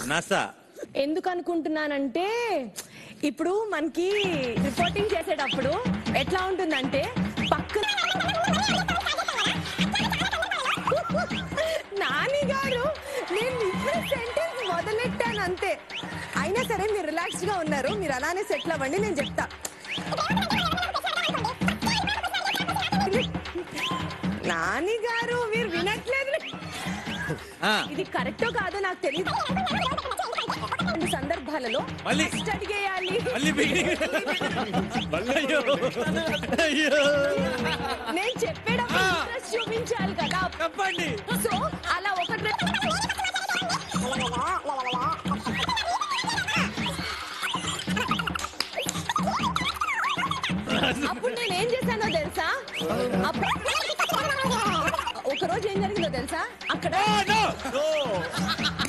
నసా ఎందుకు అనుకుంటున్నానంటే ఇప్పుడు మనకి రిపోర్టింగ్ చేసేటప్పుడు ఎట్లా ఉంటుందంటే పక్కన నాని గారు నేను ఇప్పుడే సెంటెన్స్ మొదలెట్టాను అంతే అయినా సరే మీరు రిలాక్స్డ్ గా ఉన్నారు మీరు అలానే సెటిల్ అవ్వండి నేను చెప్తా నాని గారు మీరు వినట్లేదు ఆ, ఇది కరెక్టో కాదో నాకు తెలియదు రెండు సందర్భాలలో మళ్ళీ. ఫస్ట్ అడిగేయాలి మళ్ళీ beginning. అయ్యో అయ్యో నేను చెప్పేటప్పుడు ఆ. ఇంట్రెస్ట్ చూపించాలి కదా చెప్పండి సో అలా ఒకటి రెండు- అప్పుడు నేను ఏం చేశానో తెలుసా అప్పుడు ఒక రోజు ఏం జరిగిందో తెలుసా అక్కడ Oh, no!